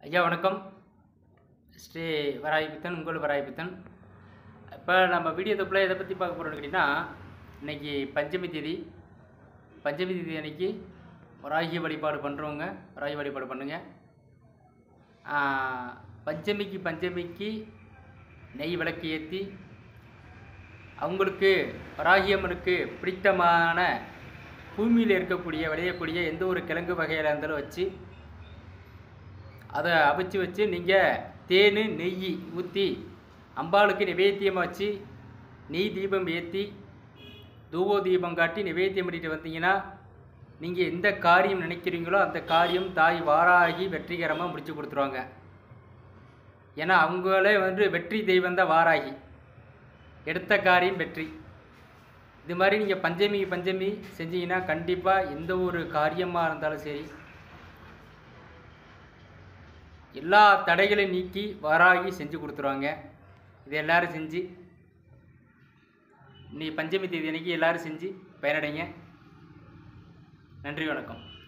ஐயா வணக்கம் ஸ்ரீ வராய்பித்தன் உங்கள் வராய்பித்தன் இப்போ நம்ம வீடியோ தொப்பில் எதை பற்றி பார்க்க போகிறோம்னு கேட்டிங்கன்னா இன்றைக்கி பஞ்சமி தேதி பஞ்சமி தேதி அன்னைக்கு வராகி வழிபாடு பண்ணுறவங்க வராகி வழிபாடு பண்ணுங்கள் பஞ்சமிக்கு பஞ்சமிக்கு நெய் விளக்கு ஏற்றி அவங்களுக்கு வராகியம்மனுக்கு பிடித்தமான பூமியில் இருக்கக்கூடிய விளையக்கூடிய எந்த ஒரு கிழங்கு வகையில் இருந்தாலும் வச்சு அதை அவிச்சு வச்சு நீங்கள் தேன் நெய் ஊற்றி அம்பாளுக்கு நிவேத்தியமாக வச்சு நெய் தீபம் ஏற்றி தூப தீபம் காட்டி நிவேத்தியம் பண்ணிட்டு வந்தீங்கன்னா நீங்கள் எந்த காரியம் நினைக்கிறீங்களோ அந்த காரியம் தாய் வாராகி வெற்றிகரமாக முடிச்சு கொடுத்துருவாங்க ஏன்னா அவங்களே வந்து வெற்றி தெய்வம் தான் வாராகி எடுத்த காரியம் வெற்றி இது மாதிரி நீங்கள் பஞ்சமி பஞ்சமி செஞ்சீங்கன்னா கண்டிப்பாக எந்த ஒரு காரியமாக இருந்தாலும் சரி எல்லா தடைகளையும் நீக்கி வாராகி செஞ்சு கொடுத்துருவாங்க இது எல்லாரும் செஞ்சு நீ பஞ்சமி தேதி அன்னைக்கு எல்லாரும் செஞ்சு பயனடைங்க நன்றி வணக்கம்